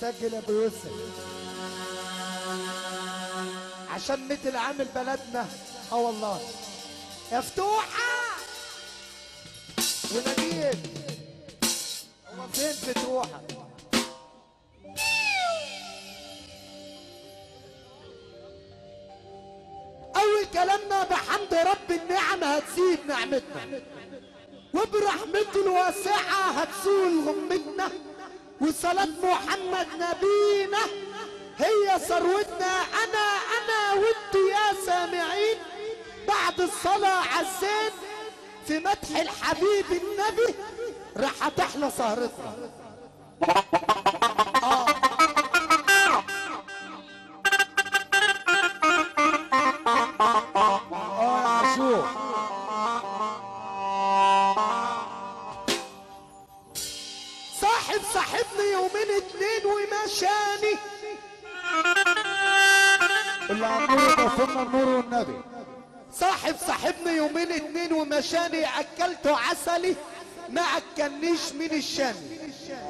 سجل يا ابو يوسف عشان مثل عامل بلدنا اه والله يا فتوحة ونجيب هو فين فتوحة أول كلامنا بحمد رب النعم هتزيد نعمتنا وبرحمته الواسعة هتزول غمتنا وصلاة محمد نبينا هي ثروتنا أنا أنا وانتوا يا سامعين بعد الصلاة عالزين في مدح الحبيب النبي راح تحلى سهرتنا اه يا عاشور صاحب صاحبني يومين اتنين ومشاني اللي عمرو ضافنا النور والنبي صاحب صاحبني يومين اتنين ومشاني اكلته عسلي ما اكلنيش من الشامي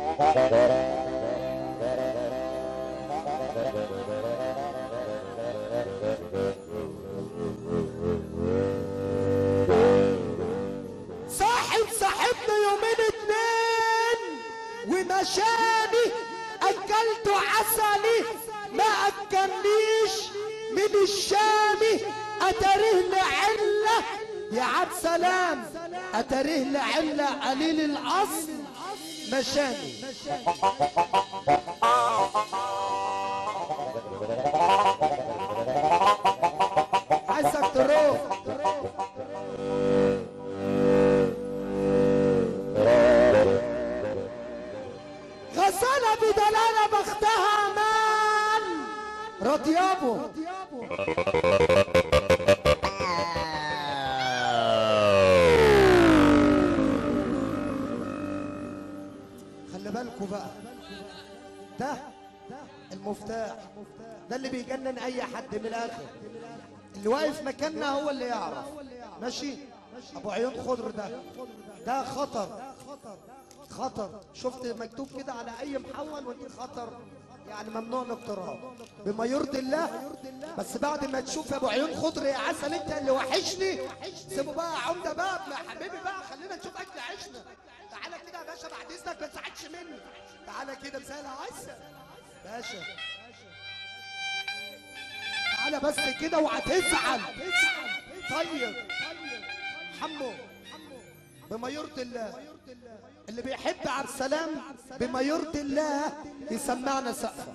صاحب صاحبنا يومين اتنين ومشاني اكلته عسلي ما اكلنيش من الشامي اتاريه لعله يا عبد سلام اتاريه لعله قليل الاصل مشاني عايزك تروح غسالة بدلالة بختها مان رضيابه خلي بالكوا بقى ده المفتاح ده اللي بيجنن اي حد من الاخر اللي واقف مكاننا هو اللي يعرف ماشي ابو عيون خضر ده ده خطر خطر شفت مكتوب كده على اي محول ودي خطر يعني ممنوع الاقتراب بما يرضي الله بس بعد ما تشوف يا ابو عيون خضر يا عسل انت اللي وحشني سيبه بقى عمده باب يا حبيبي بقى خلينا نشوف اكل عيشنا تعالى كده يا باشا بعد اذنك ما تزعلش مني تعالى كده مسهل عسل باشا تعالى بس كده وهتزعل طيب حمو بما يرضي الله اللي بيحب عبد السلام بما يرضي الله يسمعنا سقفه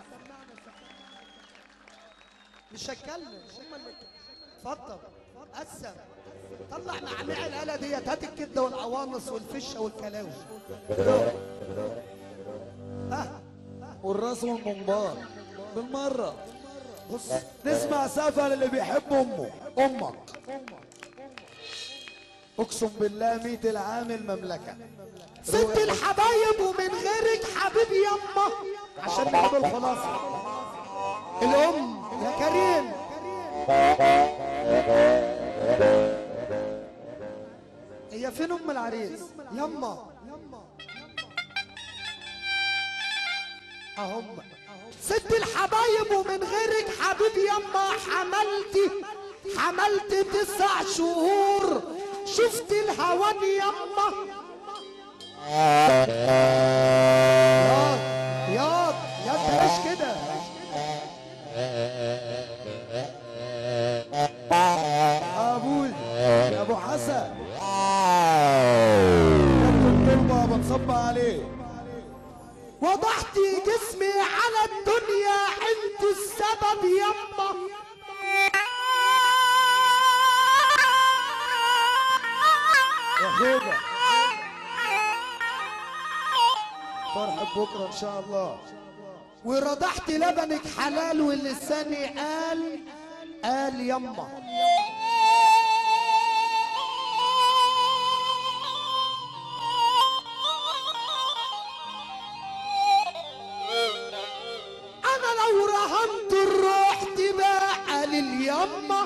مش هتكلم هم اللي اتفضل قسم طلع نعناع الآلة ديت هات الكبده والقوانص والفشه والكلاوي ها والراس والمنبار بالمرة بص نسمع سقفة للي بيحب امه امك اقسم بالله ميت العام المملكة ست الحبايب ومن غيرك حبيبي يما عشان نجيب الخلاصة الأم يا كريم هي فين أم العريس؟ يما أهم ست الحبايب ومن غيرك حبيبي يما حملتي حملت تسع شهور شفت الهوان يما ياض ياض يا انت ليش كده ابوي يا ابو حسن كابتن طلبة بنصب عليه وضحت جسمي على الدنيا انت السبب يما يا خوجة فرحة بكرة ان شاء الله ورضحت لبنك حلال ولساني قال قال يما انا لو رهنت الروح تبقى لليما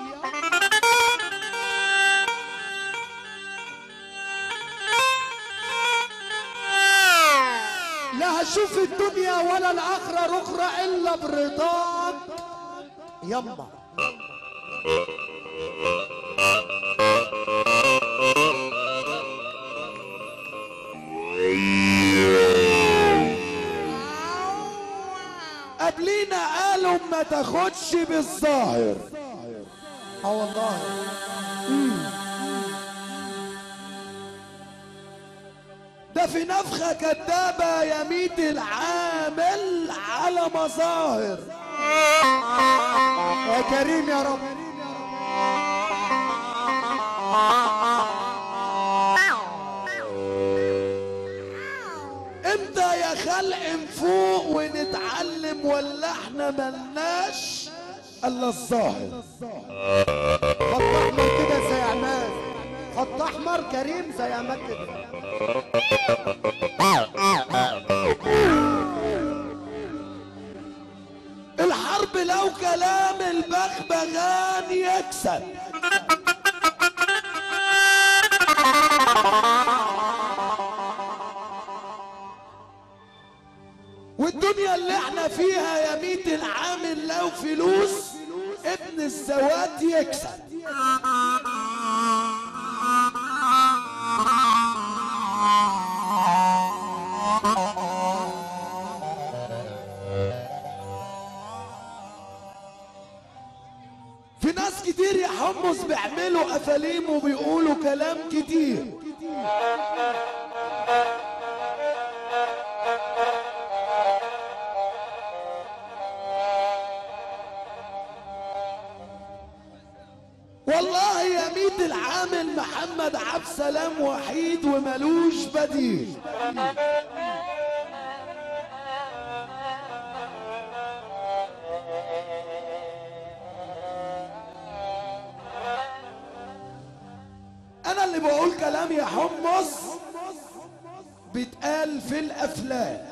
لا هشوف الدنيا ولا الاخره اخرى الا برضاك يما قبلينا قالوا ما تاخدش بالظاهر اه والله ده في نفخة كدابة يميت العامل على مظاهر يا كريم يا رب امتى يا خلق نفوق ونتعلم ولا احنا ملناش الا الظاهر خط احمر كده زي عماد خط احمر كريم زي عماد كده الحرب لو كلام البغبغان يكسب والدنيا اللي احنا فيها يميت العامل لو فلوس ابن الزوات يكسب في ناس كتير يا حمص بيعملوا افاليم وبيقولوا كلام كتير والله يا ميت العامل محمد عبد سلام وحيد وملوش بديل انا اللي بقول كلام يا حمص بيتقال في الافلام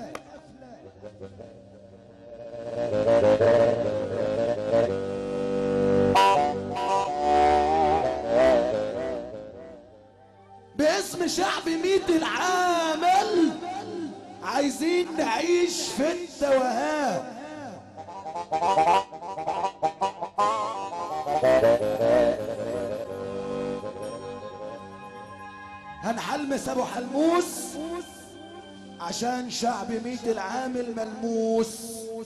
باسم شعب ميت العامل عايزين نعيش في التوهان هنحلمس ابو حلموس عشان شعب ميت العامل ملموس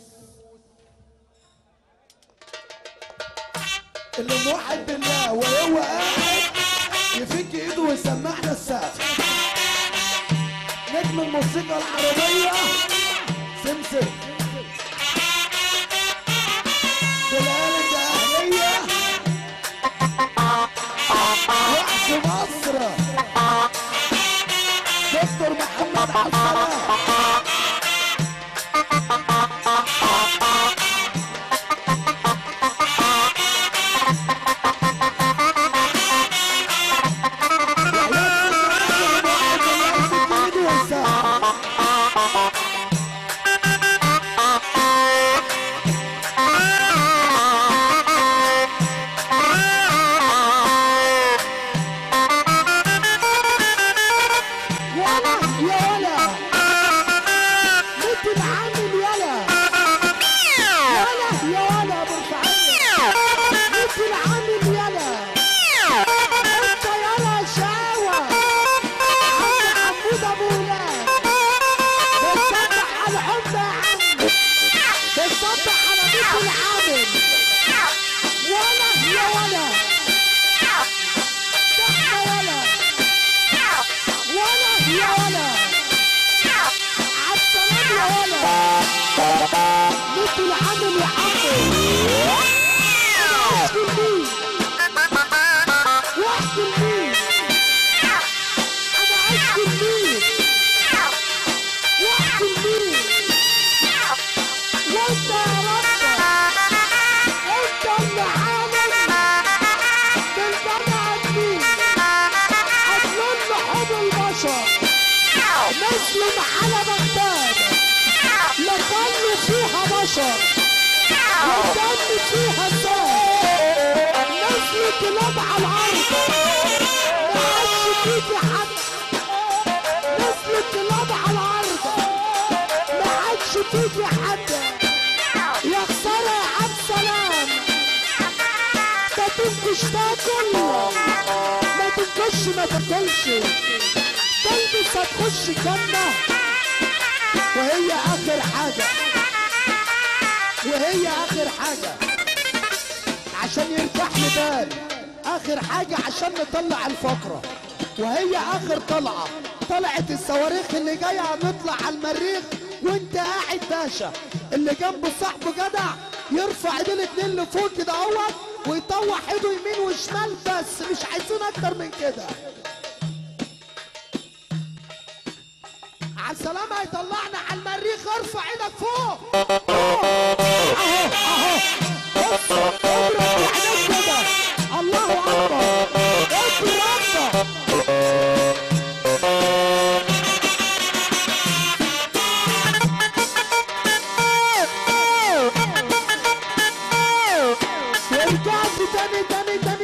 اللي موحد بالله وهو قاعد يفك ايده ويسمعنا السقف نجم الموسيقى العربية سمسم بلال الأهلية رأس مصر دكتور محمد عبد السلام ولا يا ولا مثل عامل يلا ولا يا ولا برفعية مثل عامل يلا انت يلا شاوة عم حمود ابو ولاد بتصبح على الحب يا عم بتصبح على مثل عامل ولا يا ولا دقة ولا ولا يا ولا عالسلام يا ولا مثل العمل يا عمو انا اشكي مين واحكي مين انا اشكي مين واحكي مين وانت يا رب انت اللي عامل بالبني ادمين اضمن لحوم البشر مسلم على بغداد لكن فيها بشر والدم فيها سام نسل كلاب على الارض ما عادش فيه حد نسل كلاب على الارض تنكش تاكل ما تنكش ما تاكلش تلبس هتخش الجنة وهي آخر حاجة وهي آخر حاجة عشان يرتاح لي بال آخر حاجة عشان نطلع الفقرة وهي آخر طلعة طلعت الصواريخ اللي جاية هنطلع على المريخ وانت قاعد باشا اللي جنب صاحبه جدع يرفع ايديه الاتنين لفوق كده اهوت ويطوح ايده يمين وشمال بس مش عايزين اكتر من كده على السلامة هيطلعنا على المريخ ارفع ايدك فوق اهو اهو بص اضرب بعينيك كده الله اكبر اضرب ورجعت تاني تاني تاني